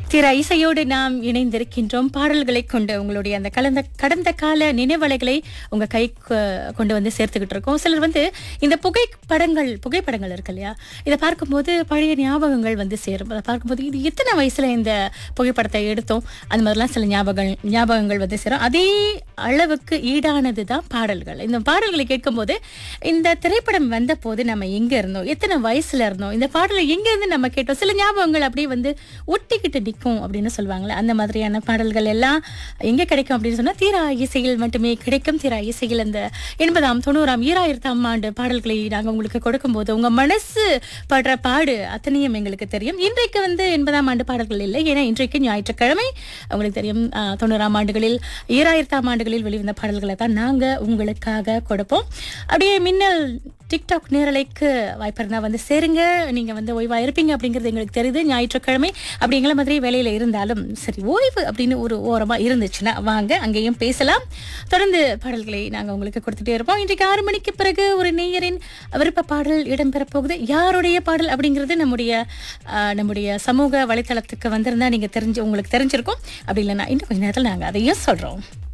திரு இசையோடு நாம் இணைந்திருக்கின்றோம் பாடல்களை கொண்டு உங்களுடைய அந்த கலந்த கடந்த கால நினைவலைகளை உங்க கை கொண்டு வந்து சேர்த்துக்கிட்டு இருக்கோம் சிலர் வந்து இந்த புகைப்படங்கள் புகைப்படங்கள் இருக்கு இல்லையா இதை பார்க்கும்போது பழைய ஞாபகங்கள் வந்து சேரும் அதை பார்க்கும்போது இது எத்தனை வயசுல இந்த புகைப்படத்தை எடுத்தோம் அந்த மாதிரிலாம் சில ஞாபகங்கள் ஞாபகங்கள் வந்து சேரும் அதே அளவுக்கு ஈடானது தான் பாடல்கள் இந்த பாடல்களை கேட்கும்போது இந்த திரைப்படம் வந்த போது நம்ம எங்க இருந்தோம் எத்தனை வயசுல இருந்தோம் இந்த பாடலை எங்க இருந்து நம்ம கேட்டோம் சில ஞாபகங்கள் அப்படியே வந்து ஒட்டிக்கிட்டு நிற்கும் அப்படின்னு சொல்லுவாங்களே அந்த மாதிரியான பாடல்கள் எல்லாம் எங்க கிடைக்கும் அப்படின்னு சொன்னா தீரா இசையில் மட்டுமே கிடைக்கும் தீரா இசையில் அந்த எண்பதாம் தொண்ணூறாம் ஈராயிரத்தாம் ஆண்டு பாடல்களை நாங்க உங்களுக்கு கொடுக்கும்போது உங்க மனசு படுற பாடு அத்தனையும் எங்களுக்கு தெரியும் இன்றைக்கு வந்து எண்பதாம் ஆண்டு பாடல்கள் இல்லை ஏன்னா இன்றைக்கு ஞாயிற்றுக்கிழமை உங்களுக்கு தெரியும் ஆஹ், தொண்ணூறாம் ஆண்டுகளில் ஈராயிரத்தாம் ஆண்டுகளில் வெளிவந்த பாடல்களை தான் நாங்க உங்களுக்காக கொடுப்போம் அப்படியே மின்னல் டிக்டாக் நேரலைக்கு வாய்ப்பு இருந்தா வந்து சேருங்க நீங்க வந்து ஓய்வா இருப்பீங்க அப்படிங்கிறது எங்களுக்கு தெரியுது ஞாயிற்றுக்கிழமை அப்படிங்கிற மாதிரி வேலையில இருந்தாலும் சரி ஓய்வு அப்படின்னு ஒரு ஓரமா இருந்துச்சுன்னா வாங்க அங்கேயும் பேசலாம் தொடர்ந்து பாடல்களை நாங்க உங்களுக்கு கொடுத்துட்டே இருப்போம் இன்றைக்கு ஆறு மணிக்கு பிறகு ஒரு நேயரின் விருப்ப பாடல் இடம்பெற போகுது யாருடைய பாடல் அப்படிங்கிறது நம்முடைய ஆஹ், நம்முடைய சமூக வலைத்தளத்துக்கு வந்திருந்தா நீங்க தெரிஞ்சு உங்களுக்கு தெரிஞ்சிருக்கும் அப்படி இல்லைன்னா இன்னும் கொஞ்ச நேரத்தில் நாங்க அதையும் சொல்றோம்